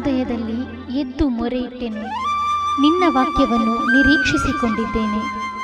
ಹೃದಯದಲ್ಲಿ ಎದ್ದು ಮೊರೆಯಿಟ್ಟೆನು ನಿನ್ನ ವಾಕ್ಯವನ್ನು ನಿರೀಕ್ಷಿಸಿಕೊಂಡಿದ್ದೇನೆ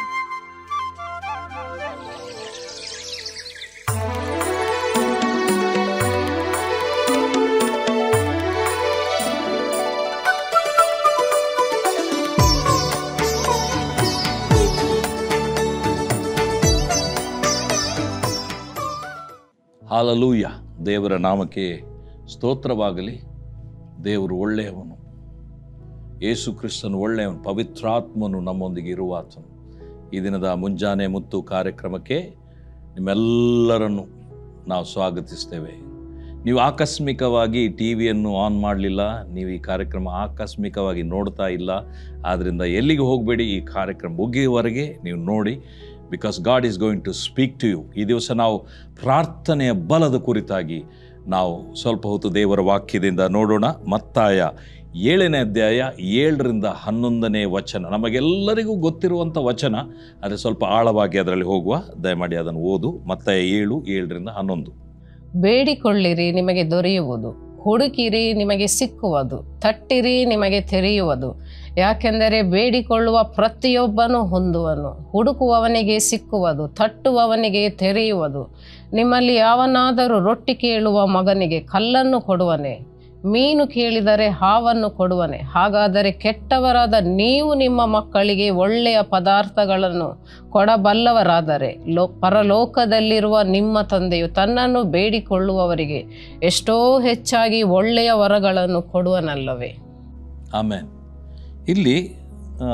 ಹಾಲಲೂಯ ದೇವರ ನಾಮಕ್ಕೆ ಸ್ತೋತ್ರವಾಗಲಿ ದೇವರು ಒಳ್ಳೆಯವನು ಯೇಸು ಕ್ರಿಸ್ತನು ಒಳ್ಳೆಯವನು ಪವಿತ್ರಾತ್ಮನು ನಮ್ಮೊಂದಿಗೆ ಇರುವಾತನು ಈ ದಿನದ ಮುಂಜಾನೆ ಮುತ್ತು ಕಾರ್ಯಕ್ರಮಕ್ಕೆ ನಿಮ್ಮೆಲ್ಲರನ್ನು ನಾವು ಸ್ವಾಗತಿಸ್ತೇವೆ ನೀವು ಆಕಸ್ಮಿಕವಾಗಿ ಟಿ ವಿಯನ್ನು ಆನ್ ಮಾಡಲಿಲ್ಲ ನೀವು ಈ ಕಾರ್ಯಕ್ರಮ ಆಕಸ್ಮಿಕವಾಗಿ ನೋಡ್ತಾ ಇಲ್ಲ ಆದ್ದರಿಂದ ಎಲ್ಲಿಗೆ ಹೋಗಬೇಡಿ ಈ ಕಾರ್ಯಕ್ರಮ ಮುಗಿಯುವವರೆಗೆ ನೀವು ನೋಡಿ because God is going to speak to you ಈ ದಿವಸ ನಾವು ಪ್ರಾರ್ಥನೆಯ ಬಲದ ಕುರಿತಾಗಿ ನಾವು ಸ್ವಲ್ಪ ಹೊತ್ತು ದೇವರ ವಾಕ್ಯದಿಂದ ನೋಡೋಣ ಮತ್ತಾಯ ಏಳನೇ ಅಧ್ಯಾಯ ಏಳರಿಂದ ಹನ್ನೊಂದನೇ ವಚನ ನಮಗೆಲ್ಲರಿಗೂ ಗೊತ್ತಿರುವಂಥ ವಚನ ಆದರೆ ಸ್ವಲ್ಪ ಆಳವಾಗಿ ಅದರಲ್ಲಿ ಹೋಗುವ ದಯಮಾಡಿ ಅದನ್ನು ಓದು ಮತ್ತಾಯ ಏಳು ಏಳರಿಂದ ಹನ್ನೊಂದು ಬೇಡಿಕೊಳ್ಳಿರಿ ನಿಮಗೆ ದೊರೆಯುವುದು ಹುಡುಕಿರಿ ನಿಮಗೆ ಸಿಕ್ಕುವುದು ತಟ್ಟಿರಿ ನಿಮಗೆ ತೆರೆಯುವುದು ಯಾಕೆಂದರೆ ಬೇಡಿಕೊಳ್ಳುವ ಪ್ರತಿಯೊಬ್ಬನು ಹೊಂದುವನು ಹುಡುಕುವವನಿಗೆ ಸಿಕ್ಕುವುದು ತಟ್ಟುವವನಿಗೆ ತೆರೆಯುವುದು ನಿಮ್ಮಲ್ಲಿ ಯಾವನಾದರೂ ರೊಟ್ಟಿ ಕೇಳುವ ಮಗನಿಗೆ ಕಲ್ಲನ್ನು ಕೊಡುವನೆ ಮೀನು ಕೇಳಿದರೆ ಹಾವನ್ನು ಕೊಡುವನೆ ಹಾಗಾದರೆ ಕೆಟ್ಟವರಾದ ನೀವು ನಿಮ್ಮ ಮಕ್ಕಳಿಗೆ ಒಳ್ಳೆಯ ಪದಾರ್ಥಗಳನ್ನು ಕೊಡಬಲ್ಲವರಾದರೆ ಲೋ ಪರಲೋಕದಲ್ಲಿರುವ ನಿಮ್ಮ ತಂದೆಯು ತನ್ನನ್ನು ಬೇಡಿಕೊಳ್ಳುವವರಿಗೆ ಎಷ್ಟೋ ಹೆಚ್ಚಾಗಿ ಒಳ್ಳೆಯ ವರಗಳನ್ನು ಕೊಡುವನಲ್ಲವೇ ಆಮೇಲೆ ಇಲ್ಲಿ ಆ,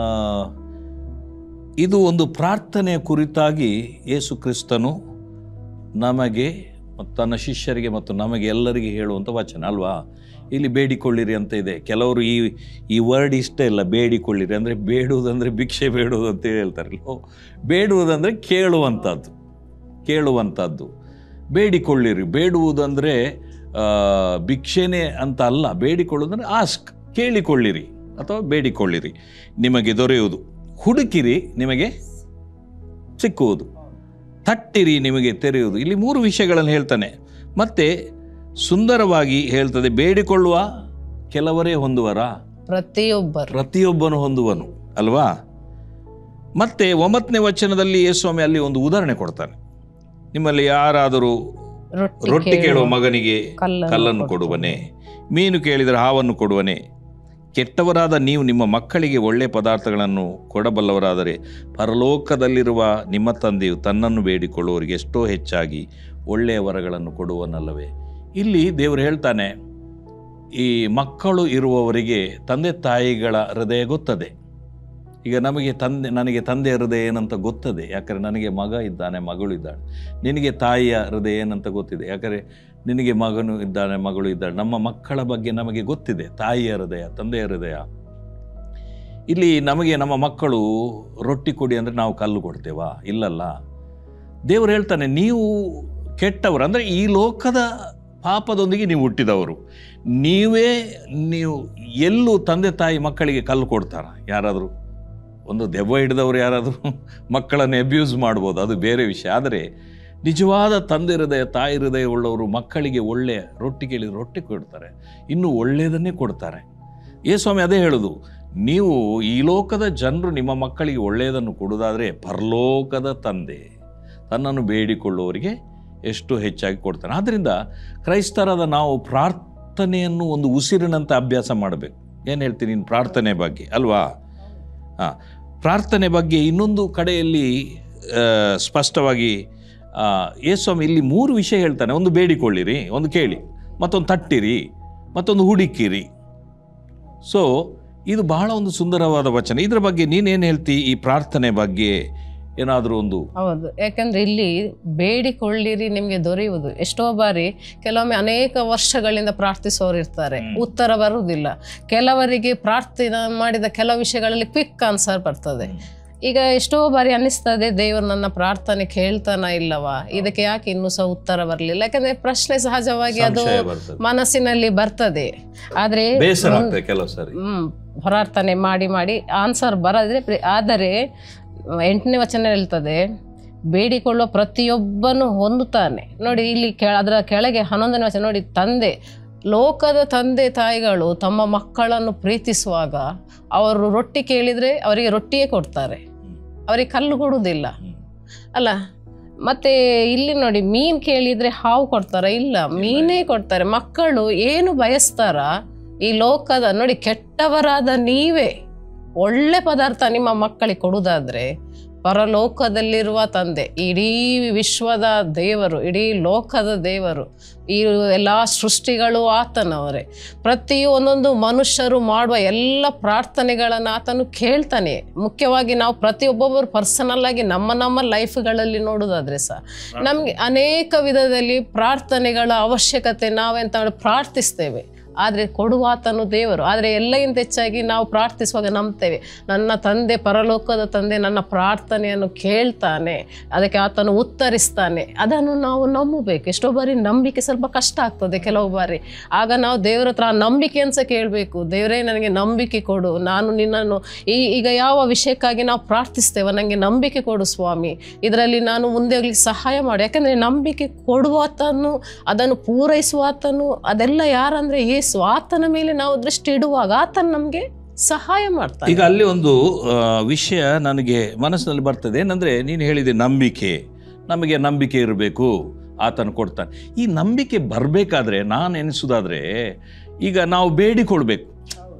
ಇದು ಒಂದು ಪ್ರಾರ್ಥನೆಯ ಕುರಿತಾಗಿ ಯೇಸು ಕ್ರಿಸ್ತನು ನಮಗೆ ಮತ್ತು ತನ್ನ ಶಿಷ್ಯರಿಗೆ ಮತ್ತು ನಮಗೆ ಎಲ್ಲರಿಗೆ ಹೇಳುವಂಥ ವಚನ ಅಲ್ವಾ ಇಲ್ಲಿ ಬೇಡಿಕೊಳ್ಳಿರಿ ಅಂತ ಇದೆ ಕೆಲವರು ಈ ಈ ವರ್ಡ್ ಇಷ್ಟ ಇಲ್ಲ ಬೇಡಿಕೊಳ್ಳಿರಿ ಅಂದರೆ ಬೇಡುವುದಂದರೆ ಭಿಕ್ಷೆ ಬೇಡುವುದು ಅಂತ ಹೇಳ್ತಾರೆ ಓ, ಬೇಡುವುದಂದರೆ ಕೇಳುವಂಥದ್ದು ಕೇಳುವಂಥದ್ದು ಬೇಡಿಕೊಳ್ಳಿರಿ ಬೇಡುವುದಂದರೆ ಆ, ಭಿಕ್ಷೆನೇ ಅಂತ ಅಲ್ಲ ಬೇಡಿಕೊಳ್ಳುವುದಂದರೆ ಆಸ್ಕ್ ಕೇಳಿಕೊಳ್ಳಿರಿ ಅಥವಾ ಬೇಡಿಕೊಳ್ಳಿರಿ ನಿಮಗೆ ದೊರೆಯುವುದು ಹುಡುಕಿರಿ ನಿಮಗೆ ಸಿಕ್ಕುವುದು ತಟ್ಟಿರಿ ನಿಮಗೆ ತೆರೆಯುವುದು ಇಲ್ಲಿ ಮೂರು ವಿಷಯಗಳನ್ನು ಹೇಳ್ತಾನೆ ಮತ್ತೆ ಸುಂದರವಾಗಿ ಹೇಳ್ತದೆ ಬೇಡಿಕೊಳ್ಳುವ ಕೆಲವರೇ ಹೊಂದುವರಾ ಪ್ರತಿಯೊಬ್ಬರು ಪ್ರತಿಯೊಬ್ಬನು ಹೊಂದುವನು ಅಲ್ವಾ ಮತ್ತೆ ಒಂಬತ್ತನೇ ವಚನದಲ್ಲಿ ಯೇಸ್ವಾಮಿ ಅಲ್ಲಿ ಒಂದು ಉದಾಹರಣೆ ಕೊಡ್ತಾನೆ ನಿಮ್ಮಲ್ಲಿ ಯಾರಾದರೂ ರೊಟ್ಟಿ ರೊಟ್ಟಿ ಕೇಳುವ ಮಗನಿಗೆ ಕಲ್ಲನ್ನು ಕಲ್ಲನ್ನು ಕೊಡುವನೆ ಮೀನು ಕೇಳಿದರೆ ಹಾವನ್ನು ಕೊಡುವನೆ ಕೆಟ್ಟವರಾದ ನೀವು ನಿಮ್ಮ ಮಕ್ಕಳಿಗೆ ಒಳ್ಳೆಯ ಪದಾರ್ಥಗಳನ್ನು ಕೊಡಬಲ್ಲವರಾದರೆ ಪರಲೋಕದಲ್ಲಿರುವ ನಿಮ್ಮ ತಂದೆಯು ತನ್ನನ್ನು ಬೇಡಿಕೊಳ್ಳುವವರಿಗೆ ಎಷ್ಟೋ ಹೆಚ್ಚಾಗಿ ಒಳ್ಳೆಯ ವರಗಳನ್ನು ಕೊಡುವನಲ್ಲವೇ ಇಲ್ಲಿ ದೇವರು ಹೇಳ್ತಾನೆ ಈ ಮಕ್ಕಳು ಇರುವವರಿಗೆ ತಂದೆ ತಾಯಿಗಳ ಹೃದಯ ಗೊತ್ತದೆ ಈಗ ನಮಗೆ ತಂದೆ ನನಗೆ ತಂದೆಯ ಹೃದಯ ಏನಂತ ಗೊತ್ತದೆ ಯಾಕಂದರೆ ನನಗೆ ಮಗ ಇದ್ದಾನೆ ಮಗಳು ಇದ್ದಾಳೆ ನಿನಗೆ ತಾಯಿಯ ಹೃದಯ ಏನಂತ ಗೊತ್ತಿದೆ ಯಾಕಂದರೆ ನಿನಗೆ ಮಗನು ಇದ್ದಾನೆ ಮಗಳು ಇದ್ದಾಳೆ ನಮ್ಮ ಮಕ್ಕಳ ಬಗ್ಗೆ ನಮಗೆ ಗೊತ್ತಿದೆ ತಾಯಿಯ ಹೃದಯ ತಂದೆಯ ಹೃದಯ ಇಲ್ಲಿ ನಮಗೆ ನಮ್ಮ ಮಕ್ಕಳು ರೊಟ್ಟಿ ಕೊಡಿ ಅಂದರೆ ನಾವು ಕಲ್ಲು ಕೊಡ್ತೇವಾ ಇಲ್ಲಲ್ಲ ದೇವರು ಹೇಳ್ತಾನೆ ನೀವು ಕೆಟ್ಟವರು ಅಂದರೆ ಈ ಲೋಕದ ಪಾಪದೊಂದಿಗೆ ನೀವು ಹುಟ್ಟಿದವರು ನೀವೇ ನೀವು ಎಲ್ಲೂ ತಂದೆ ತಾಯಿ ಮಕ್ಕಳಿಗೆ ಕಲ್ಲು ಕೊಡ್ತಾರ ಯಾರಾದರೂ ಒಂದು ದೆವ್ವ ಹಿಡಿದವರು ಯಾರಾದರೂ ಮಕ್ಕಳನ್ನು ಅಬ್ಯೂಸ್ ಮಾಡ್ಬೋದು ಅದು ಬೇರೆ ವಿಷಯ ಆದರೆ ನಿಜವಾದ ತಂದೆ ಹೃದಯ ತಾಯಿ ಹೃದಯ ಉಳ್ಳವರು ಮಕ್ಕಳಿಗೆ ಒಳ್ಳೆಯ ರೊಟ್ಟಿ ಕೇಳಿದ್ರೆ ರೊಟ್ಟಿ ಕೊಡ್ತಾರೆ ಇನ್ನು ಒಳ್ಳೆಯದನ್ನೇ ಕೊಡ್ತಾರೆ ಏ ಸ್ವಾಮಿ ಅದೇ ಹೇಳೋದು ನೀವು ಈ ಲೋಕದ ಜನರು ನಿಮ್ಮ ಮಕ್ಕಳಿಗೆ ಒಳ್ಳೆಯದನ್ನು ಕೊಡುವುದಾದರೆ ಪರಲೋಕದ ತಂದೆ ತನ್ನನ್ನು ಬೇಡಿಕೊಳ್ಳುವವರಿಗೆ ಎಷ್ಟು ಹೆಚ್ಚಾಗಿ ಕೊಡ್ತಾನೆ ಆದ್ದರಿಂದ ಕ್ರೈಸ್ತರಾದ ನಾವು ಪ್ರಾರ್ಥನೆಯನ್ನು ಒಂದು ಉಸಿರಿನಂತೆ ಅಭ್ಯಾಸ ಮಾಡಬೇಕು ಏನು ಹೇಳ್ತೀನಿ ನೀನು ಪ್ರಾರ್ಥನೆ ಬಗ್ಗೆ ಅಲ್ವಾ ಹಾಂ ಪ್ರಾರ್ಥನೆ ಬಗ್ಗೆ ಇನ್ನೊಂದು ಕಡೆಯಲ್ಲಿ ಆ, ಸ್ಪಷ್ಟವಾಗಿ ಆ, ಯೇಸ್ವಾಮಿ ಇಲ್ಲಿ ಮೂರು ವಿಷಯ ಹೇಳ್ತಾನೆ ಒಂದು ಬೇಡಿಕೊಳ್ಳಿರಿ ಒಂದು ಕೇಳಿ ಮತ್ತೊಂದು ತಟ್ಟಿರಿ ಮತ್ತೊಂದು ಹುಡುಕಿರಿ ಸೊ ಇದು ಬಹಳ ಒಂದು ಸುಂದರವಾದ ವಚನ ಇದರ ಬಗ್ಗೆ ನೀನೇನು ಹೇಳ್ತಿ ಈ ಪ್ರಾರ್ಥನೆ ಬಗ್ಗೆ ಏನಾದರೂ ಒಂದು ಹೌದು ಯಾಕಂದ್ರೆ ಇಲ್ಲಿ ಬೇಡಿಕೊಳ್ಳಿರಿ ನಿಮಗೆ ದೊರೆಯುವುದು ಎಷ್ಟೋ ಬಾರಿ ಕೆಲವೊಮ್ಮೆ ಅನೇಕ ವರ್ಷಗಳಿಂದ ಪ್ರಾರ್ಥಿಸೋರು ಇರ್ತಾರೆ ಹ್ಮ್. ಉತ್ತರ ಬರುವುದಿಲ್ಲ ಕೆಲವರಿಗೆ ಪ್ರಾರ್ಥನೆ ಮಾಡಿದ ಕೆಲವು ವಿಷಯಗಳಲ್ಲಿ ಕ್ವಿಕ್ ಆನ್ಸರ್ ಬರ್ತದೆ ಈಗ ಎಷ್ಟೋ ಬಾರಿ ಅನಿಸ್ತದೆ ದೇವರು ನನ್ನ ಪ್ರಾರ್ಥನೆ ಕೇಳ್ತಾನ ಇಲ್ಲವಾ ಇದಕ್ಕೆ ಯಾಕೆ ಇನ್ನೂ ಸಹ ಉತ್ತರ ಬರಲಿಲ್ಲ ಯಾಕಂದ್ರೆ ಪ್ರಶ್ನೆ ಸಹಜವಾಗಿ ಅದು ಸಂಶಯ ಬರ್ತದೆ ಮನಸ್ಸಿನಲ್ಲಿ ಬರ್ತದೆ ಆದ್ರೆ ಬೇಸರ ಆಗ್ತದೆ ಕೆಲವು ಸಾರಿ ಹ್ಮ್ ಪ್ರಾರ್ಥನೆ ಮಾಡಿ ಮಾಡಿ ಆನ್ಸರ್ ಬರದ್ರೆ ಪ್ರ- ಆದರೆ ಎಂಟನೇ ವಚನ ಹೇಳ್ತದೆ ಬೇಡಿಕೊಳ್ಳುವ ಪ್ರತಿಯೊಬ್ಬನು ಹೊಂದುತ್ತಾನೆ ನೋಡಿ ಇಲ್ಲಿ ಕೆಳ ಅದರ ಕೆಳಗೆ ಹನ್ನೊಂದನೇ ವಚನ ನೋಡಿ ತಂದೆ ಲೋಕದ ತಂದೆ ತಾಯಿಗಳು ತಮ್ಮ ಮಕ್ಕಳನ್ನು ಪ್ರೀತಿಸುವಾಗ ಅವರು ರೊಟ್ಟಿ ಕೇಳಿದರೆ ಅವರಿಗೆ ರೊಟ್ಟಿಯೇ ಕೊಡ್ತಾರೆ ಅವರಿಗೆ ಕಲ್ಲು ಕೊಡುವುದಿಲ್ಲ ಅಲ್ಲ ಮತ್ತೆ ಇಲ್ಲಿ ನೋಡಿ ಮೀನ್ ಕೇಳಿದ್ರೆ ಹಾವು ಕೊಡ್ತಾರ ಇಲ್ಲ ಮೀನೇ ಕೊಡ್ತಾರೆ ಮಕ್ಕಳು ಏನು ಬಯಸ್ತಾರ ಈ ಲೋಕದ ನೋಡಿ ಕೆಟ್ಟವರಾದ ನೀವೇ ಒಳ್ಳೆ ಪದಾರ್ಥ ನಿಮ್ಮ ಮಕ್ಕಳಿಗೆ ಕೊಡುವುದಾದ್ರೆ ಪರಲೋಕದಲ್ಲಿರುವ ತಂದೆ ಇಡೀ ವಿಶ್ವದ ದೇವರು ಇಡೀ ಲೋಕದ ದೇವರು ಈ ಎಲ್ಲ ಸೃಷ್ಟಿಗಳು ಆತನವರೇ ಪ್ರತಿ ಒಂದೊಂದು ಮನುಷ್ಯರು ಮಾಡುವ ಎಲ್ಲ ಪ್ರಾರ್ಥನೆಗಳನ್ನು ಆತನು ಕೇಳ್ತಾನೆ ಮುಖ್ಯವಾಗಿ ನಾವು ಪ್ರತಿಯೊಬ್ಬೊಬ್ಬರು ಪರ್ಸನಲ್ ಆಗಿ ನಮ್ಮ ನಮ್ಮ ಲೈಫ್ಗಳಲ್ಲಿ ನೋಡೋದಾದ್ರೆ ಸಹ ನಮಗೆ ಅನೇಕ ವಿಧದಲ್ಲಿ ಪ್ರಾರ್ಥನೆಗಳ ಅವಶ್ಯಕತೆ ನಾವೆಂತ ಮಾಡಿ ಪ್ರಾರ್ಥಿಸ್ತೇವೆ ಆದರೆ ಕೊಡುವಾತನು ದೇವರು ಆದರೆ ಎಲ್ಲಕ್ಕಿಂತ ಹೆಚ್ಚಾಗಿ ನಾವು ಪ್ರಾರ್ಥಿಸುವಾಗ ನಂಬ್ತೇವೆ ನನ್ನ ತಂದೆ ಪರಲೋಕದ ತಂದೆ ನನ್ನ ಪ್ರಾರ್ಥನೆಯನ್ನು ಕೇಳ್ತಾನೆ ಅದಕ್ಕೆ ಆತನು ಉತ್ತರಿಸ್ತಾನೆ ಅದನ್ನು ನಾವು ನಂಬಬೇಕು ಎಷ್ಟೋ ಬಾರಿ ನಂಬಿಕೆ ಸ್ವಲ್ಪ ಕಷ್ಟ ಆಗ್ತದೆ ಕೆಲವು ಬಾರಿ ಆಗ ನಾವು ದೇವರ ಹತ್ರ ಆ ನಂಬಿಕೆಯನ್ನು ಸಹ ಕೇಳಬೇಕು ದೇವರೇ ನನಗೆ ನಂಬಿಕೆ ಕೊಡು ನಾನು ನಿನ್ನನ್ನು ಈ ಈಗ ಯಾವ ವಿಷಯಕ್ಕಾಗಿ ನಾವು ಪ್ರಾರ್ಥಿಸ್ತೇವೆ ನನಗೆ ನಂಬಿಕೆ ಕೊಡು ಸ್ವಾಮಿ ಇದರಲ್ಲಿ ನಾನು ಮುಂದೆ ಹೋಗ್ಲಿಕ್ಕೆ ಸಹಾಯ ಮಾಡು ಯಾಕಂದರೆ ನಂಬಿಕೆ ಕೊಡುವಾತನು ಅದನ್ನು ಪೂರೈಸುವಾತನು ಅದೆಲ್ಲ ಯಾರಂದರೆ ಯೇಸು ಆತನ ಮೇಲೆ ನಾವು ದೃಷ್ಟಿ ಇಡುವಾಗ ಆತನು ನಮಗೆ ಸಹಾಯ ಮಾಡ್ತಾನೆ ಈಗ ಅಲ್ಲಿ ಒಂದು ಆ, ವಿಷಯ ನನಗೆ ಮನಸ್ಸಿನಲ್ಲಿ ಬರ್ತದೆ ಏನಂದ್ರೆ ನೀನು ಹೇಳಿದೆ ನಂಬಿಕೆ ನಮಗೆ ನಂಬಿಕೆ ಇರಬೇಕು ಆತನು ಕೊಡ್ತಾನೆ ಈ ನಂಬಿಕೆ ಬರಬೇಕಾದ್ರೆ ನಾನು ಎನಿಸೋದಾದ್ರೆ ಈಗ ನಾವು ಬೇಡಿಕೊಳ್ಬೇಕು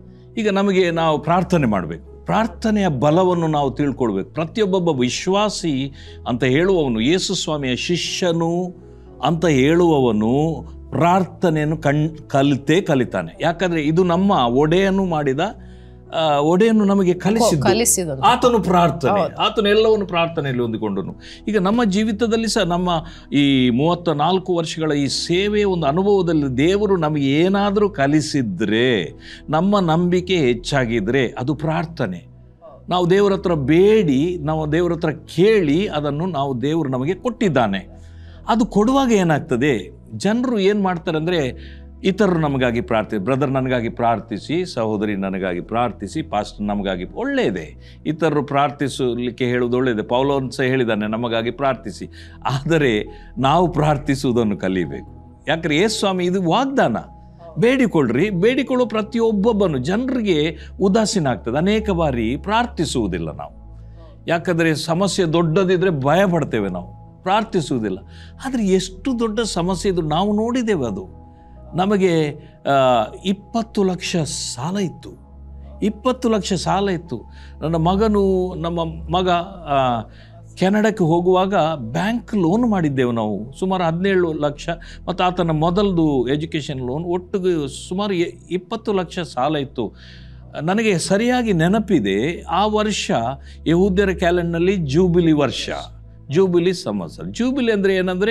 ಈಗ ನಮಗೆ ನಾವು ಪ್ರಾರ್ಥನೆ ಮಾಡಬೇಕು ಪ್ರಾರ್ಥನೆಯ ಬಲವನ್ನು ನಾವು ತಿಳ್ಕೊಳ್ಬೇಕು ಪ್ರತಿಯೊಬ್ಬೊಬ್ಬ ವಿಶ್ವಾಸಿ ಅಂತ ಹೇಳುವವನು ಯೇಸು ಸ್ವಾಮಿಯ ಶಿಷ್ಯನು ಅಂತ ಹೇಳುವವನು ಪ್ರಾರ್ಥನೆಯನ್ನು ಕಣ್ ಕಲಿತೇ ಕಲಿತಾನೆ ಯಾಕಂದ್ರೆ ಇದು ನಮ್ಮ ಒಡೆಯನು ಮಾಡಿದ ಆ, ಒಡೆಯನ್ನು ನಮಗೆ ಕಲಿಸಿದ್ದು ಕಲಿಸಿದನು ಆತನು ಪ್ರಾರ್ಥನೆ ಆತನು ಎಲ್ಲವನ್ನು ಪ್ರಾರ್ಥನೆಯಲ್ಲಿ ಹೊಂದಿಕೊಂಡನು ಈಗ ನಮ್ಮ ಜೀವಿತದಲ್ಲಿ ಸಹ ನಮ್ಮ ಈ ಮೂವತ್ತ ನಾಲ್ಕು ವರ್ಷಗಳ ಈ ಸೇವೆಯ ಒಂದು ಅನುಭವದಲ್ಲಿ ದೇವರು ನಮಗೆ ಏನಾದರೂ ಕಲಿಸಿದ್ರೆ ನಮ್ಮ ನಂಬಿಕೆ ಹೆಚ್ಚಾಗಿದ್ರೆ ಅದು ಪ್ರಾರ್ಥನೆ ನಾವು ದೇವರ ಹತ್ರ ಬೇಡಿ ನಾವು ದೇವರ ಹತ್ರ ಕೇಳಿ ಅದನ್ನು ನಾವು ದೇವರು ನಮಗೆ ಕೊಟ್ಟಿದ್ದಾನೆ ಅದು ಕೊಡುವಾಗ ಏನಾಗ್ತದೆ ಜನರು ಏನು ಮಾಡ್ತಾರೆ ಅಂದರೆ ಇತರರು ನಮಗಾಗಿ ಪ್ರಾರ್ಥಿ ಬ್ರದರ್ ನನಗಾಗಿ ಪ್ರಾರ್ಥಿಸಿ ಸಹೋದರಿ ನನಗಾಗಿ ಪ್ರಾರ್ಥಿಸಿ ಪಾಸ್ಟರ್ ನಮಗಾಗಿ ಒಳ್ಳೆಯದೇ ಇತರರು ಪ್ರಾರ್ಥಿಸಲಿಕ್ಕೆ ಹೇಳುವುದು ಒಳ್ಳೆಯದೇ ಪೌಲೋನ್ ಸಹ ಹೇಳಿದ್ದಾನೆ ನಮಗಾಗಿ ಪ್ರಾರ್ಥಿಸಿ ಆದರೆ ನಾವು ಪ್ರಾರ್ಥಿಸುವುದನ್ನು ಕಲಿಬೇಕು ಯಾಕಂದ್ರೆ ಯೇಸು ಸ್ವಾಮಿ ಇದು ವಾಗ್ದಾನ ಬೇಡಿಕೊಳ್ಳ್ರಿ ಬೇಡಿಕೊಳ್ಳೋ ಪ್ರತಿಯೊಬ್ಬೊಬ್ಬನು ಜನರಿಗೆ ಉದಾಸೀನ ಆಗ್ತದೆ ಅನೇಕ ಬಾರಿ ಪ್ರಾರ್ಥಿಸುವುದಿಲ್ಲ ನಾವು ಯಾಕಂದರೆ ಸಮಸ್ಯೆ ದೊಡ್ಡದಿದ್ರೆ ಭಯ ಪಡ್ತೇವೆ ನಾವು ಪ್ರಾರ್ಥಿಸುವುದಿಲ್ಲ ಆದರೆ ಎಷ್ಟು ದೊಡ್ಡ ಸಮಸ್ಯೆ ಇದ್ರು ನಾವು ನೋಡಿದ್ದೇವೆ ಅದು ನಮಗೆ ಆ, ಇಪ್ಪತ್ತು ಲಕ್ಷ ಸಾಲ ಇತ್ತು ಇಪ್ಪತ್ತು ಲಕ್ಷ ಸಾಲ ಇತ್ತು ನನ್ನ ಮಗನು ನಮ್ಮ ಮಗ ಆ, ಕೆನಡಕ್ಕೆ ಹೋಗುವಾಗ ಬ್ಯಾಂಕ್ ಲೋನ್ ಮಾಡಿದ್ದೆವು ನಾವು ಸುಮಾರು ಹದಿನೇಳು ಲಕ್ಷ ಮತ್ತು ಆತನ ಮೊದಲದು ಎಜುಕೇಷನ್ ಲೋನ್ ಒಟ್ಟಿಗೆ ಸುಮಾರು ಎ- ಇಪ್ಪತ್ತು ಲಕ್ಷ ಸಾಲ ಇತ್ತು ನನಗೆ ಸರಿಯಾಗಿ ನೆನಪಿದೆ ಆ ವರ್ಷ ಯಹೂದ್ಯರ ಕ್ಯಾಲೆಂಡರ್ನಲ್ಲಿ ಜೂಬಿಲಿ ವರ್ಷ ಜೂಬಿಲಿ ಸಂವತ್ಸರ ಜೂಬಿಲಿ ಅಂದರೆ ಏನಂದರೆ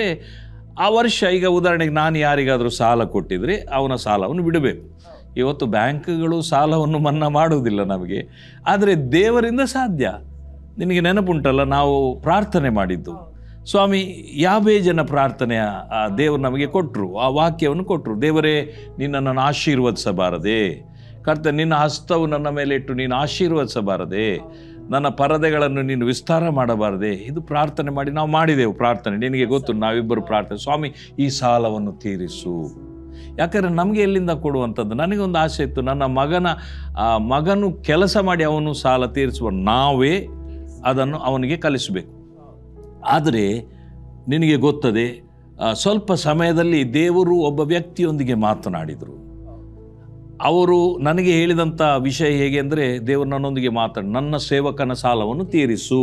ಆ ವರ್ಷ ಈಗ ಉದಾಹರಣೆಗೆ ನಾನು ಯಾರಿಗಾದರೂ ಸಾಲ ಕೊಟ್ಟಿದ್ರೆ ಅವನ ಸಾಲವನ್ನು ಬಿಡಬೇಕು ಇವತ್ತು ಬ್ಯಾಂಕ್ಗಳು ಸಾಲವನ್ನು ಮನ್ನಾ ಮಾಡುವುದಿಲ್ಲ ನಮಗೆ ಆದರೆ ದೇವರಿಂದ ಸಾಧ್ಯ ನಿನಗೆ ನೆನಪುಂಟಲ್ಲ ನಾವು ಪ್ರಾರ್ಥನೆ ಮಾಡಿದ್ದು ಸ್ವಾಮಿ ಯಾಬೇಜನ ಪ್ರಾರ್ಥನೆಯ ಆ ದೇವರು ನಮಗೆ ಕೊಟ್ಟರು ಆ ವಾಕ್ಯವನ್ನು ಕೊಟ್ಟರು ದೇವರೇ ನಿನ್ನನ್ನು ಆಶೀರ್ವದಿಸಬಾರದೆ ಕರ್ತ ನಿನ್ನ ಹಸ್ತವು ನನ್ನ ಮೇಲೆ ಇಟ್ಟು ನೀನು ಆಶೀರ್ವದಿಸಬಾರದೆ ನನ್ನ ಪರದೆಗಳನ್ನು ನೀನು ವಿಸ್ತಾರ ಮಾಡಬಾರದೆ ಇದು ಪ್ರಾರ್ಥನೆ ಮಾಡಿ ನಾವು ಮಾಡಿದೆವು ಪ್ರಾರ್ಥನೆ ನಿನಗೆ ಗೊತ್ತು ನಾವಿಬ್ಬರು ಪ್ರಾರ್ಥನೆ ಸ್ವಾಮಿ ಈ ಸಾಲವನ್ನು ತೀರಿಸು ಯಾಕಂದರೆ ನಮಗೆ ಎಲ್ಲಿಂದ ಕೊಡುವಂಥದ್ದು ನನಗೊಂದು ಆಸೆ ಇತ್ತು ನನ್ನ ಮಗನ ಆ ಮಗನು ಕೆಲಸ ಮಾಡಿ ಅವನು ಸಾಲ ತೀರಿಸುವ ನಾವೇ ಅದನ್ನು ಅವನಿಗೆ ಕಲಿಸಬೇಕು ಆದರೆ ನಿನಗೆ ಗೊತ್ತದೆ ಆ, ಸ್ವಲ್ಪ ಸಮಯದಲ್ಲಿ ದೇವರು ಒಬ್ಬ ವ್ಯಕ್ತಿಯೊಂದಿಗೆ ಮಾತನಾಡಿದರು ಅವರು ನನಗೆ ಹೇಳಿದಂಥ ವಿಷಯ ಹೇಗೆ ಅಂದರೆ ದೇವರು ನನ್ನೊಂದಿಗೆ ಮಾತಾಡಿ ನನ್ನ ಸೇವಕನ ಸಾಲವನ್ನು ತೀರಿಸು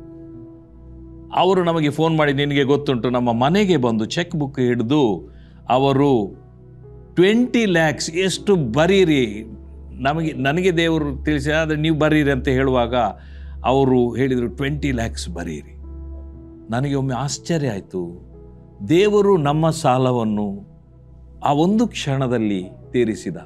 ಅವರು ನಮಗೆ ಫೋನ್ ಮಾಡಿ ನಿನಗೆ ಗೊತ್ತುಂಟು ನಮ್ಮ ಮನೆಗೆ ಬಂದು ಚೆಕ್ ಬುಕ್ ಹಿಡಿದು ಅವರು ಟ್ವೆಂಟಿ ಲ್ಯಾಕ್ಸ್ ಎಷ್ಟು ಬರೀರಿ ನಮಗೆ ನನಗೆ ದೇವರು ತಿಳಿಸಿ ಆದರೆ ನೀವು ಬರೀರಿ ಅಂತ ಹೇಳುವಾಗ ಅವರು ಹೇಳಿದರು ಟ್ವೆಂಟಿ ಲ್ಯಾಕ್ಸ್ ಬರೀರಿ ನನಗೆ ಒಮ್ಮೆ ಆಶ್ಚರ್ಯ ಆಯಿತು ದೇವರು ನಮ್ಮ ಸಾಲವನ್ನು ಆ ಒಂದು ಕ್ಷಣದಲ್ಲಿ ತೀರಿಸಿದ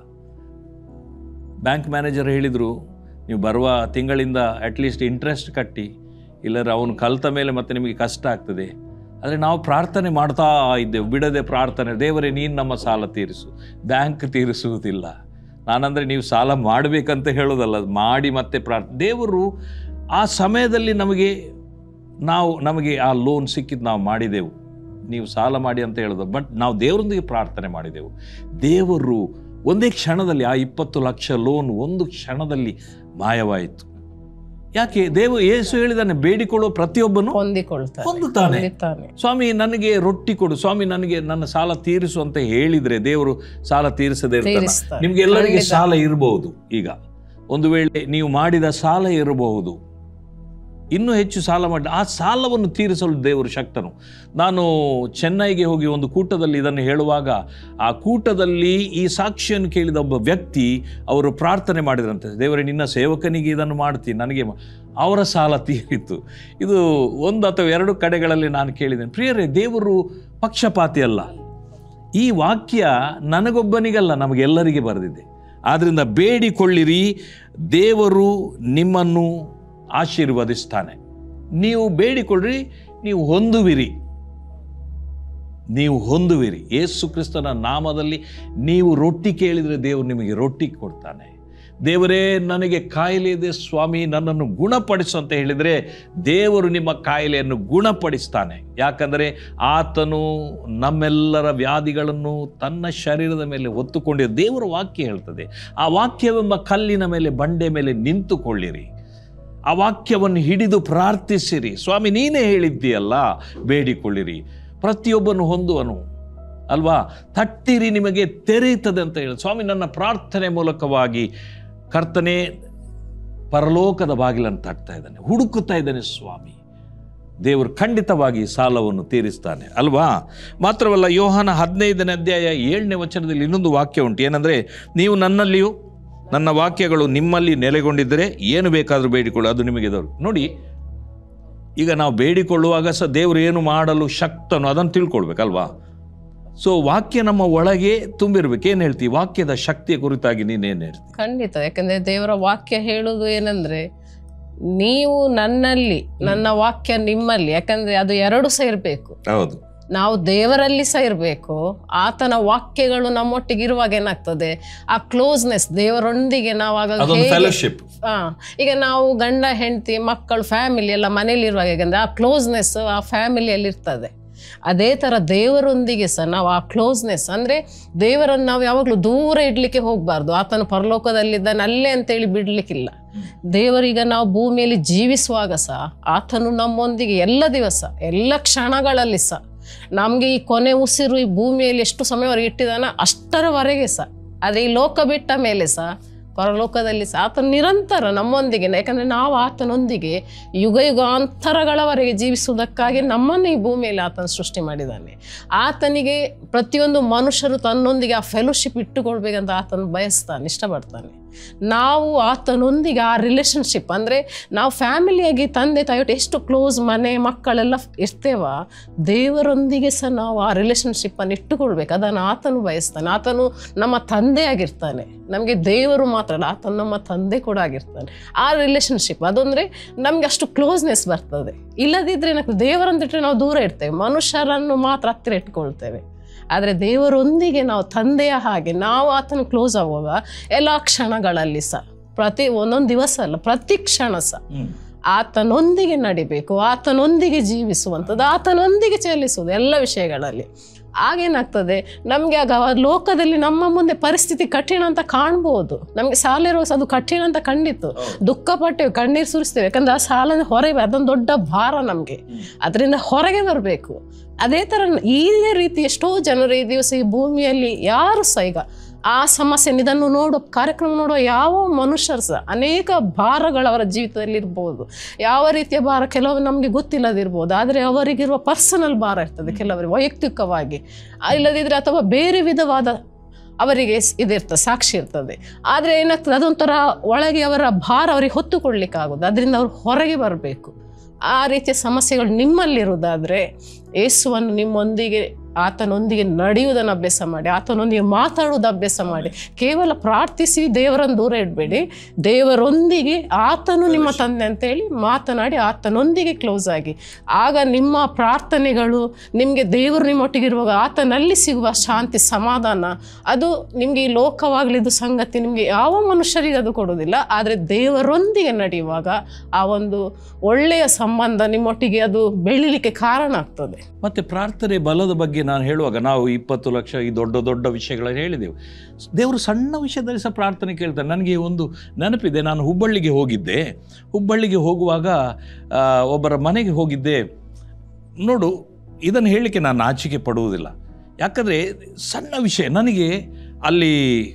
ಬ್ಯಾಂಕ್ ಮ್ಯಾನೇಜರ್ ಹೇಳಿದರು ನೀವು ಬರುವ ತಿಂಗಳಿಂದ ಅಟ್ಲೀಸ್ಟ್ ಇಂಟ್ರೆಸ್ಟ್ ಕಟ್ಟಿ ಇಲ್ಲದ್ರೆ ಅವನು ಕಲ್ತ ಮೇಲೆ ಮತ್ತೆ ನಿಮಗೆ ಕಷ್ಟ ಆಗ್ತದೆ ಆದರೆ ನಾವು ಪ್ರಾರ್ಥನೆ ಮಾಡ್ತಾ ಇದ್ದೆವು ಬಿಡದೆ ಪ್ರಾರ್ಥನೆ ದೇವರೇ ನೀನು ನಮ್ಮ ಸಾಲ ತೀರಿಸು ಬ್ಯಾಂಕ್ ತೀರಿಸುವುದಿಲ್ಲ ನಾನಂದರೆ ನೀವು ಸಾಲ ಮಾಡಬೇಕಂತ ಹೇಳೋದಲ್ಲ ಮಾಡಿ ಮತ್ತೆ ಪ್ರಾರ್ಥ ದೇವರು ಆ ಸಮಯದಲ್ಲಿ ನಮಗೆ ನಾವು ನಮಗೆ ಆ ಲೋನ್ ಸಿಕ್ಕಿದ್ದು ನಾವು ಮಾಡಿದೆವು ನೀವು ಸಾಲ ಮಾಡಿ ಅಂತ ಹೇಳೋದು ಬಟ್ ನಾವು ದೇವರೊಂದಿಗೆ ಪ್ರಾರ್ಥನೆ ಮಾಡಿದೆವು ದೇವರು ಒಂದೇ ಕ್ಷಣದಲ್ಲಿ ಆ ಇಪ್ಪತ್ತು ಲಕ್ಷ ಲೋನ್ ಒಂದು ಕ್ಷಣದಲ್ಲಿ ಮಾಯವಾಯಿತು ಯಾಕೆ ದೇವ ಯೇಸು ಹೇಳಿದಾನೆ ಬೇಡಿಕೊಳ್ಳುವ ಪ್ರತಿಯೊಬ್ಬನು ಹೊಂದಿಕೊಳ್ತಾರೆ ಹೊಂದುತ್ತಾನೆ ಹೊಂದುತ್ತಾನೆ ಸ್ವಾಮಿ ನನಗೆ ರೊಟ್ಟಿ ಕೊಡು ಸ್ವಾಮಿ ನನಗೆ ನನ್ನ ಸಾಲ ತೀರಿಸು ಅಂತ ಹೇಳಿದ್ರೆ ದೇವರು ಸಾಲ ತೀರಿಸದೇ ಇರ್ತಾನೆ ತೀರಿಸ್ತಾರೆ. ನಿಮ್ಗೆ ಎಲ್ಲರಿಗೆ ಖಂಡಿತ. ಸಾಲ ಇರಬಹುದು ಈಗ ಒಂದು ವೇಳೆ ನೀವು ಮಾಡಿದ ಸಾಲ ಇರಬಹುದು ಇನ್ನೂ ಹೆಚ್ಚು ಸಾಲ ಮಾಡಿ ಆ ಸಾಲವನ್ನು ತೀರಿಸಲು ದೇವರು ಶಕ್ತನು ನಾನು ಚೆನ್ನೈಗೆ ಹೋಗಿ ಒಂದು ಕೂಟದಲ್ಲಿ ಇದನ್ನು ಹೇಳುವಾಗ ಆ ಕೂಟದಲ್ಲಿ ಈ ಸಾಕ್ಷಿಯನ್ನು ಕೇಳಿದ ಒಬ್ಬ ವ್ಯಕ್ತಿ ಅವರು ಪ್ರಾರ್ಥನೆ ಮಾಡಿದ್ರಂತೆ ದೇವರೇ ನಿನ್ನ ಸೇವಕನಿಗೆ ಇದನ್ನು ಮಾಡ್ತೀನಿ ನನಗೆ ಮಾ-" ಅವರ ಸಾಲ ತೀರಿತು ಇದು ಒಂದು ಅಥವಾ ಎರಡು ಕಡೆಗಳಲ್ಲಿ ನಾನು ಕೇಳಿದ್ದೇನೆ ಪ್ರಿಯರೇ ದೇವರು ಪಕ್ಷಪಾತಿ ಅಲ್ಲ ಈ ವಾಕ್ಯ ನನಗೊಬ್ಬನಿಗಲ್ಲ ನಮಗೆಲ್ಲರಿಗೆ ಬರೆದಿದೆ ಆದ್ದರಿಂದ ಬೇಡಿಕೊಳ್ಳಿರಿ ದೇವರು ನಿಮ್ಮನ್ನು ಆಶೀರ್ವದಿಸ್ತಾನೆ ನೀವು ಬೇಡಿಕೊಳ್ಳ್ರಿ ನೀವು ಹೊಂದುವಿರಿ ನೀವು ಹೊಂದುವಿರಿ ಯೇಸು ಕ್ರಿಸ್ತನ ನಾಮದಲ್ಲಿ ನೀವು ರೊಟ್ಟಿ ಕೇಳಿದರೆ ದೇವರು ನಿಮಗೆ ರೊಟ್ಟಿ ಕೊಡ್ತಾನೆ ದೇವರೇ ನನಗೆ ಕಾಯಿಲೆ ಇದೆ ಸ್ವಾಮಿ ನನ್ನನ್ನು ಗುಣಪಡಿಸು ಅಂತ ಹೇಳಿದರೆ ದೇವರು ನಿಮ್ಮ ಕಾಯಿಲೆಯನ್ನು ಗುಣಪಡಿಸ್ತಾನೆ ಯಾಕಂದರೆ ಆತನು ನಮ್ಮೆಲ್ಲರ ವ್ಯಾಧಿಗಳನ್ನು ತನ್ನ ಶರೀರದ ಮೇಲೆ ಹೊತ್ತುಕೊಂಡಿರೋ ದೇವರ ವಾಕ್ಯ ಹೇಳ್ತದೆ ಆ ವಾಕ್ಯವೆಂಬ ಕಲ್ಲಿನ ಮೇಲೆ ಬಂಡೆ ಮೇಲೆ ನಿಂತುಕೊಳ್ಳಿರಿ ಆ ವಾಕ್ಯವನ್ನು ಹಿಡಿದು ಪ್ರಾರ್ಥಿಸಿರಿ ಸ್ವಾಮಿ ನೀನೇ ಹೇಳಿದ್ದೀಯಲ್ಲ ಬೇಡಿಕೊಳ್ಳಿರಿ ಪ್ರತಿಯೊಬ್ಬನು ಹೊಂದುವನು ಅಲ್ವಾ ತಟ್ಟಿರಿ ನಿಮಗೆ ತೆರೆಯುತ್ತದೆ ಅಂತ ಹೇಳಿ ಸ್ವಾಮಿ ನನ್ನ ಪ್ರಾರ್ಥನೆ ಮೂಲಕವಾಗಿ ಕರ್ತನೇ ಪರಲೋಕದ ಬಾಗಿಲನ್ನು ತಟ್ತಾ ಇದ್ದಾನೆ ಹುಡುಕುತ್ತಾ ಇದ್ದಾನೆ ಸ್ವಾಮಿ ದೇವರು ಖಂಡಿತವಾಗಿ ಸಾಲವನ್ನು ತೀರಿಸ್ತಾನೆ ಅಲ್ವಾ ಮಾತ್ರವಲ್ಲ ಯೋಹಾನ ಹದಿನೈದನೇ ಅಧ್ಯಾಯ ಏಳನೇ ವಚನದಲ್ಲಿ ಇನ್ನೊಂದು ವಾಕ್ಯ ಉಂಟು ಏನಂದರೆ ನೀವು ನನ್ನಲ್ಲಿಯೂ ನನ್ನ ವಾಕ್ಯಗಳು ನಿಮ್ಮಲ್ಲಿ ನೆಲೆಗೊಂಡಿದ್ದರೆ ಏನು ಬೇಕಾದರೂ ಬೇಡಿಕೊಳ್ಳಿ ಅದು ನಿಮಗೆ ದೊರಕು ನೋಡಿ ಈಗ ನಾವು ಬೇಡಿಕೊಳ್ಳುವಾಗ ಸಹ ದೇವರು ಏನು ಮಾಡಲು ಶಕ್ತನು ಅದನ್ನು ತಿಳ್ಕೊಳ್ಬೇಕಲ್ವಾ ಸೊ ವಾಕ್ಯ ನಮ್ಮ ಒಳಗೆ ತುಂಬಿರ್ಬೇಕು ಏನು ಹೇಳ್ತೀವಿ ವಾಕ್ಯದ ಶಕ್ತಿಯ ಕುರಿತಾಗಿ ನೀನೇನು ಹೇಳ್ತೀವಿ ಖಂಡಿತ ಯಾಕಂದ್ರೆ ದೇವರ ವಾಕ್ಯ ಹೇಳುವುದು ಏನಂದ್ರೆ ನೀವು ನನ್ನಲ್ಲಿ ನನ್ನ ವಾಕ್ಯ ನಿಮ್ಮಲ್ಲಿ ಯಾಕಂದ್ರೆ ಅದು ಎರಡು ಸಹ ಇರಬೇಕು ಹೌದು ನಾವು ದೇವರಲ್ಲಿ ಸಹ ಇರಬೇಕು ಆತನ ವಾಕ್ಯಗಳು ನಮ್ಮೊಟ್ಟಿಗೆ ಇರುವಾಗ ಏನಾಗ್ತದೆ ಆ ಕ್ಲೋಸ್ನೆಸ್ ದೇವರೊಂದಿಗೆ ನಾವಾಗ ಅದೊಂದು ಹೇಗೆ ಫೆಲೋಶಿಪ್ ಆ, ಈಗ ನಾವು ಗಂಡ ಹೆಂಡತಿ ಮಕ್ಕಳು ಫ್ಯಾಮಿಲಿ ಎಲ್ಲ ಮನೇಲಿ ಇರುವಾಗ ಹೇಗಂದ್ರೆ ಆ ಕ್ಲೋಸ್ನೆಸ್ ಆ ಫ್ಯಾಮಿಲಿಯಲ್ಲಿ ಇರ್ತದೆ ಅದೇ ಥರ ದೇವರೊಂದಿಗೆ ಸಹ ನಾವು ಆ ಕ್ಲೋಸ್ನೆಸ್ ಅಂದರೆ ದೇವರನ್ನು ನಾವು ಯಾವಾಗಲೂ ದೂರ ಇಡ್ಲಿಕ್ಕೆ ಹೋಗಬಾರ್ದು ಆತನು ಪರಲೋಕದಲ್ಲಿದ್ದಾನೆ ಅಲ್ಲೇ ಅಂತೇಳಿ ಬಿಡ್ಲಿಕ್ಕಿಲ್ಲ ದೇವರೀಗ ನಾವು ಭೂಮಿಯಲ್ಲಿ ಜೀವಿಸುವಾಗ ಸಹ ಆತನು ನಮ್ಮೊಂದಿಗೆ ಎಲ್ಲ ದಿವಸ ಎಲ್ಲ ಕ್ಷಣಗಳಲ್ಲಿ ಸಹ ನಮಗೆ ಈ ಕೊನೆ ಉಸಿರು ಈ ಭೂಮಿಯಲ್ಲಿ ಎಷ್ಟು ಸಮಯವರೆಗೆ ಇಟ್ಟಿದಾನ ಅಷ್ಟರವರೆಗೆ ಸಹ ಆದರೆ ಈ ಲೋಕ ಬಿಟ್ಟ ಮೇಲೆ ಸಹ ಪರಲೋಕದಲ್ಲಿ ಸಹ ಆತನು ನಿರಂತರ ನಮ್ಮೊಂದಿಗೆ ಯಾಕಂದರೆ ನಾವು ಆತನೊಂದಿಗೆ ಯುಗ ಯುಗಾಂತರಗಳವರೆಗೆ ಜೀವಿಸುವುದಕ್ಕಾಗಿ ನಮ್ಮನ್ನು ಈ ಭೂಮಿಯಲ್ಲಿ ಆತನು ಸೃಷ್ಟಿ ಮಾಡಿದ್ದಾನೆ ಆತನಿಗೆ ಪ್ರತಿಯೊಂದು ಮನುಷ್ಯರು ತನ್ನೊಂದಿಗೆ ಆ ಫೆಲೋಶಿಪ್ ಇಟ್ಟುಕೊಳ್ಬೇಕಂತ ಆತನು ಬಯಸ್ತಾನೆ ಇಷ್ಟಪಡ್ತಾನೆ ನಾವು ಆತನೊಂದಿಗೆ ಆ ರಿಲೇಷನ್ಶಿಪ್ ಅಂದರೆ ನಾವು ಫ್ಯಾಮಿಲಿಯಾಗಿ ತಂದೆ ತಾಯಿಟ್ಟು ಎಷ್ಟು ಕ್ಲೋಸ್ ಮನೆ ಮಕ್ಕಳೆಲ್ಲ ಇರ್ತೇವ ದೇವರೊಂದಿಗೆ ಸಹ ನಾವು ಆ ರಿಲೇಷನ್ಶಿಪ್ಪನ್ನು ಇಟ್ಟುಕೊಳ್ಬೇಕು ಅದನ್ನು ಆತನು ಬಯಸ್ತಾನೆ ಆತನು ನಮ್ಮ ತಂದೆ ಆಗಿರ್ತಾನೆ ನಮಗೆ ದೇವರು ಮಾತ್ರ ಅಲ್ಲ ಆತನು ನಮ್ಮ ತಂದೆ ಕೂಡ ಆಗಿರ್ತಾನೆ ಆ ರಿಲೇಷನ್ಶಿಪ್ ಅದೊಂದರೆ ನಮಗೆ ಅಷ್ಟು ಕ್ಲೋಸ್ನೆಸ್ ಬರ್ತದೆ ಇಲ್ಲದಿದ್ದರೆ ಏನಾಗ್ತದೆ ದೇವರಂದಿಟ್ಟರೆ ನಾವು ದೂರ ಇರ್ತೇವೆ ಮನುಷ್ಯರನ್ನು ಮಾತ್ರ ಹತ್ತಿರ ಇಟ್ಕೊಳ್ತೇವೆ ಆದರೆ ದೇವರೊಂದಿಗೆ ನಾವು ತಂದೆಯ ಹಾಗೆ ನಾವು ಆತನ ಕ್ಲೋಸ್ ಆಗುವಾಗ ಎಲ್ಲ ಕ್ಷಣಗಳಲ್ಲಿ ಸಹ ಪ್ರತಿ ಒಂದೊಂದು ದಿವಸ ಅಲ್ಲ ಪ್ರತಿ ಕ್ಷಣ ಸಹ ಆತನೊಂದಿಗೆ ನಡಿಬೇಕು ಆತನೊಂದಿಗೆ ಜೀವಿಸುವಂಥದ್ದು ಆತನೊಂದಿಗೆ ಚಲಿಸುವುದು ಎಲ್ಲ ವಿಷಯಗಳಲ್ಲಿ ಆಗೇನಾಗ್ತದೆ ನಮಗೆ ಆಗ ಆ ಲೋಕದಲ್ಲಿ ನಮ್ಮ ಮುಂದೆ ಪರಿಸ್ಥಿತಿ ಕಠಿಣ ಅಂತ ಕಾಣ್ಬೋದು ನಮಗೆ ಸಾಲ ಇರುವ ಅದು ಕಠಿಣ ಅಂತ ಕಂಡಿತ್ತು ದುಃಖ ಪಟ್ಟೆವು ಕಣ್ಣೀರು ಸುರಿಸ್ತೇವೆ ಯಾಕಂದ್ರೆ ಆ ಸಾಲನ ಹೊರಗೆ ಅದೊಂದು ದೊಡ್ಡ ಭಾರ ನಮಗೆ ಅದರಿಂದ ಹೊರಗೆ ಬರಬೇಕು ಅದೇ ಥರ ಇದೇ ರೀತಿ ಎಷ್ಟೋ ಜನರು ಈ ದಿವಸ ಈ ಭೂಮಿಯಲ್ಲಿ ಯಾರು ಸಹ ಈಗ ಆ ಸಮಸ್ಯೆ ಇದನ್ನು ನೋಡೋ ಕಾರ್ಯಕ್ರಮ ನೋಡೋ ಯಾವ ಮನುಷ್ಯರು ಸಹ ಅನೇಕ ಭಾರಗಳು ಅವರ ಜೀವಿತದಲ್ಲಿ ಇರ್ಬೋದು ಯಾವ ರೀತಿಯ ಭಾರ ಕೆಲವು ನಮಗೆ ಗೊತ್ತಿಲ್ಲದಿರ್ಬೋದು ಆದರೆ ಅವರಿಗಿರುವ ಪರ್ಸನಲ್ ಭಾರ ಇರ್ತದೆ ಕೆಲವರಿಗೆ ವೈಯಕ್ತಿಕವಾಗಿ ಆ, ಇಲ್ಲದಿದ್ದರೆ ಅಥವಾ ಬೇರೆ ವಿಧವಾದ ಅವರಿಗೆ ಸ್- ಇದಿರ್ತದೆ ಸಾಕ್ಷಿ ಇರ್ತದೆ ಆದರೆ ಏನಾಗ್ತದೆ ಅದೊಂಥರ ಒಳಗೆ ಅವರ ಭಾರ ಅವರಿಗೆ ಹೊತ್ತುಕೊಳ್ಲಿಕ್ಕೆ ಆಗೋದು ಅದರಿಂದ ಅವರು ಹೊರಗೆ ಬರಬೇಕು ಆ ರೀತಿಯ ಸಮಸ್ಯೆಗಳು ನಿಮ್ಮಲ್ಲಿರುವುದಾದರೆ ಯೇಸುವನ್ನು ನಿಮ್ಮೊಂದಿಗೆ ಆತನೊಂದಿಗೆ ನಡೆಯುವುದನ್ನು ಅಭ್ಯಾಸ ಮಾಡಿ ಆತನೊಂದಿಗೆ ಮಾತಾಡುವುದು ಅಭ್ಯಾಸ ಮಾಡಿ ಕೇವಲ ಪ್ರಾರ್ಥಿಸಿ ದೇವರನ್ನು ದೂರ ಇಡಬೇಡಿ ದೇವರೊಂದಿಗೆ ಆತನು ನಿಮ್ಮ ತಂದೆ ಅಂತೇಳಿ ಮಾತನಾಡಿ ಆತನೊಂದಿಗೆ ಕ್ಲೋಸ್ ಆಗಿ ಆಗ ನಿಮ್ಮ ಪ್ರಾರ್ಥನೆಗಳು ನಿಮಗೆ ದೇವರು ನಿಮ್ಮೊಟ್ಟಿಗಿರುವಾಗ ಆತನಲ್ಲಿ ಸಿಗುವ ಶಾಂತಿ ಸಮಾಧಾನ ಅದು ನಿಮಗೆ ಈ ಲೋಕವಾಗಲಿದ್ದು ಸಂಗತಿ ನಿಮಗೆ ಯಾವ ಮನುಷ್ಯರಿಗೆ ಅದು ಕೊಡೋದಿಲ್ಲ ಆದರೆ ದೇವರೊಂದಿಗೆ ನಡೆಯುವಾಗ ಆ ಒಂದು ಒಳ್ಳೆಯ ಸಂಬಂಧ ನಿಮ್ಮೊಟ್ಟಿಗೆ ಅದು ಬೆಳಿಲಿಕ್ಕೆ ಕಾರಣ ಆಗ್ತದೆ ಪ್ರಾರ್ಥನೆ ಮತ್ತು ಪ್ರಾರ್ಥನೆ ಬಲದ ಬಗ್ಗೆ ನಾನು ಹೇಳುವಾಗ ನಾವು ಇಪ್ಪತ್ತು ಲಕ್ಷ ಈ ದೊಡ್ಡ ದೊಡ್ಡ ವಿಷಯಗಳನ್ನು ಹೇಳಿದೆವು ದೇವರು ಸಣ್ಣ ವಿಷಯದಲ್ಲಿ ಸಹ ಪ್ರಾರ್ಥನೆ ಕೇಳ್ತಾರೆ ನನಗೆ ಒಂದು ನೆನಪಿದೆ ನಾನು ಹುಬ್ಬಳ್ಳಿಗೆ ಹೋಗಿದ್ದೆ ಹುಬ್ಬಳ್ಳಿಗೆ ಹೋಗುವಾಗ ಆ, ಒಬ್ಬರ ಮನೆಗೆ ಹೋಗಿದ್ದೆ ನೋಡು ಇದನ್ನು ಹೇಳಲಿಕ್ಕೆ ನಾನು ನಾಚಿಕೆ ಪಡುವುದಿಲ್ಲ ಯಾಕಂದರೆ ಸಣ್ಣ ವಿಷಯ ನನಗೆ ಅಲ್ಲಿ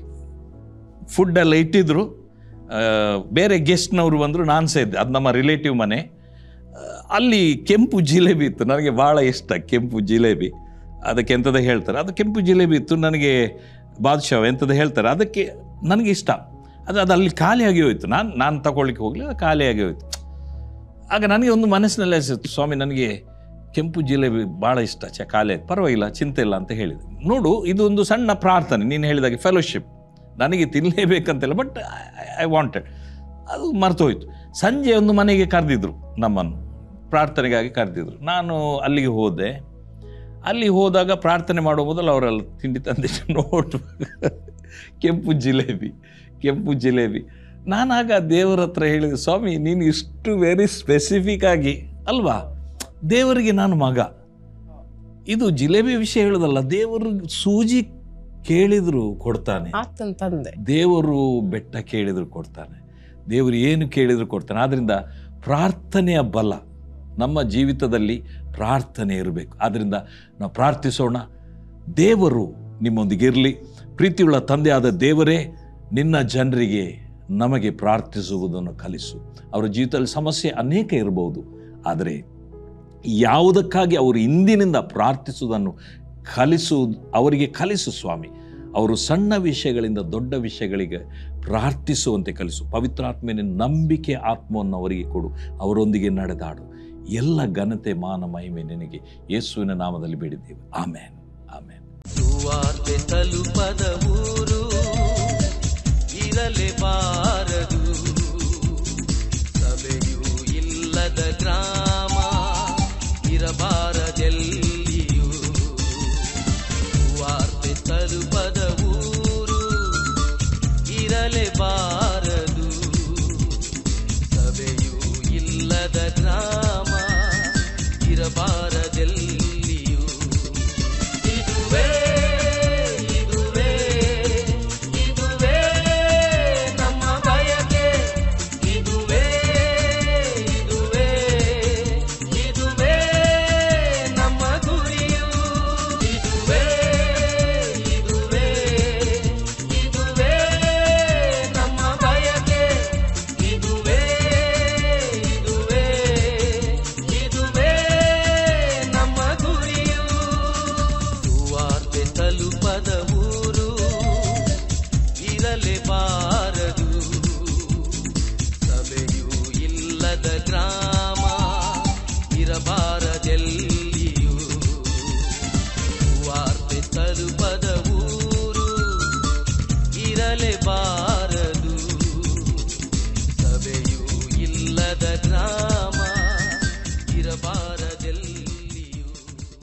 ಫುಡ್ ಎಲ್ಲ ಇಟ್ಟಿದ್ರು ಆ, ಬೇರೆ ಗೆಸ್ಟ್ನವರು ಬಂದರು ನಾನು ಸಹ ಇದ್ದೆ ಅದು ನಮ್ಮ ರಿಲೇಟಿವ್ ಮನೆ ಆ, ಅಲ್ಲಿ ಕೆಂಪು ಜಿಲೇಬಿ ಇತ್ತು ನನಗೆ ಭಾಳ ಇಷ್ಟ ಕೆಂಪು ಜಿಲೇಬಿ ಅದಕ್ಕೆ ಎಂಥದ್ದು ಹೇಳ್ತಾರೆ ಅದು ಕೆಂಪು ಜಿಲೇಬಿ ಇತ್ತು ನನಗೆ ಬಾದುಷಾವ್ ಎಂಥದ್ದು ಹೇಳ್ತಾರೆ ಅದಕ್ಕೆ ನನಗೆ ಇಷ್ಟ ಅದು ಅದು ಅಲ್ಲಿ ಖಾಲಿಯಾಗಿ ಹೋಯಿತು ನಾನು ನಾನು ತಗೊಳ್ಳಿಕ್ಕೆ ಹೋಗಲಿ ಅದು ಖಾಲಿಯಾಗಿ ಹೋಯಿತು ಆಗ ನನಗೆ ಒಂದು ಮನಸ್ಸಿನಲ್ಲಿ ಅನಿಸಿತ್ತು ಸ್ವಾಮಿ ನನಗೆ ಕೆಂಪು ಜಿಲೇಬಿ ಭಾಳ ಇಷ್ಟ ಚ ಖಾಲಿ ಪರವಾಗಿಲ್ಲ ಚಿಂತೆ ಇಲ್ಲ ಅಂತ ಹೇಳಿದೆ ನೋಡು ಇದು ಒಂದು ಸಣ್ಣ ಪ್ರಾರ್ಥನೆ ನೀನು ಹೇಳಿದಾಗೆ ಫೆಲೋಶಿಪ್ ನನಗೆ ತಿನ್ನಲೇಬೇಕಂತಿಲ್ಲ ಬಟ್ ಐ ವಾಂಟೆಡ್ ಅದು ಮರ್ತೋಯ್ತು ಸಂಜೆ ಒಂದು ಮನೆಗೆ ಕರೆದಿದ್ರು ನಮ್ಮನ್ನು ಪ್ರಾರ್ಥನೆಗಾಗಿ ಕರೆದಿದ್ರು ನಾನು ಅಲ್ಲಿಗೆ ಹೋದೆ ಅಲ್ಲಿ ಹೋದಾಗ ಪ್ರಾರ್ಥನೆ ಮಾಡೋ ಮೊದಲು ಅವರೆಲ್ಲ ತಿಂಡಿ ತಂದಿಟ್ಟು ನೋಟು ಕೆಂಪು ಜಿಲೇಬಿ ಕೆಂಪು ಜಿಲೇಬಿ ನಾನಾಗ ದೇವರ ಹತ್ರ ಹೇಳಿದೆ ಸ್ವಾಮಿ ನೀನು ಇಷ್ಟು ವೆರಿ ಸ್ಪೆಸಿಫಿಕ್ ಆಗಿ ಅಲ್ವಾ ದೇವರಿಗೆ ನಾನು ಮಗ ಇದು ಜಿಲೇಬಿ ವಿಷಯ ಹೇಳೋದಲ್ಲ ದೇವರು ಸೂಜಿ ಕೇಳಿದ್ರು ಕೊಡ್ತಾನೆ ಆತನ ತಂದೆ ದೇವರು ಬೆಟ್ಟ ಕೇಳಿದ್ರು ಕೊಡ್ತಾನೆ ದೇವರು ಏನು ಕೇಳಿದ್ರು ಕೊಡ್ತಾನೆ ಆದ್ದರಿಂದ ಪ್ರಾರ್ಥನೆಯ ಬಲ ನಮ್ಮ ಜೀವಿತದಲ್ಲಿ ಪ್ರಾರ್ಥನೆ ಇರಬೇಕು ಆದ್ದರಿಂದ ನಾವು ಪ್ರಾರ್ಥಿಸೋಣ ದೇವರು ನಿಮ್ಮೊಂದಿಗೆ ಇರಲಿ ಪ್ರೀತಿಯುಳ್ಳ ತಂದೆಯಾದ ದೇವರೇ ನಿನ್ನ ಜನರಿಗೆ ನಮಗೆ ಪ್ರಾರ್ಥಿಸುವುದನ್ನು ಕಲಿಸು ಅವರ ಜೀವಿತದಲ್ಲಿ ಸಮಸ್ಯೆ ಅನೇಕ ಇರಬಹುದು ಆದರೆ ಯಾವುದಕ್ಕಾಗಿ ಅವರು ಇಂದಿನಿಂದ ಪ್ರಾರ್ಥಿಸುವುದನ್ನು ಕಲಿಸು ಅವರಿಗೆ ಕಲಿಸು ಸ್ವಾಮಿ ಅವರು ಸಣ್ಣ ವಿಷಯಗಳಿಂದ ದೊಡ್ಡ ವಿಷಯಗಳಿಗೆ ಪ್ರಾರ್ಥಿಸುವಂತೆ ಕಲಿಸು ಪವಿತ್ರಾತ್ಮೆಯ ನಂಬಿಕೆ ಆತ್ಮವನ್ನು ಅವರಿಗೆ ಕೊಡು ಅವರೊಂದಿಗೆ ನಡೆದಾಡು ಎಲ್ಲ ಘನತೆ ಮಾನ ಮಹಿಮೆ ನಿನಗೆ ಯೇಸುವಿನ ನಾಮದಲ್ಲಿ ಬೇಡಿದ್ದೇವೆ ಆಮೇನ್ ಆಮೇನ್ ಸುವಾರ್ತೆ ತಲುಪದ ಊರು ಇರಲೇಬಾರದು ಸಭೆಯೂ ಇಲ್ಲದ ಗ್ರಾಮ ಇರಬಾರದೆಲ್ಲ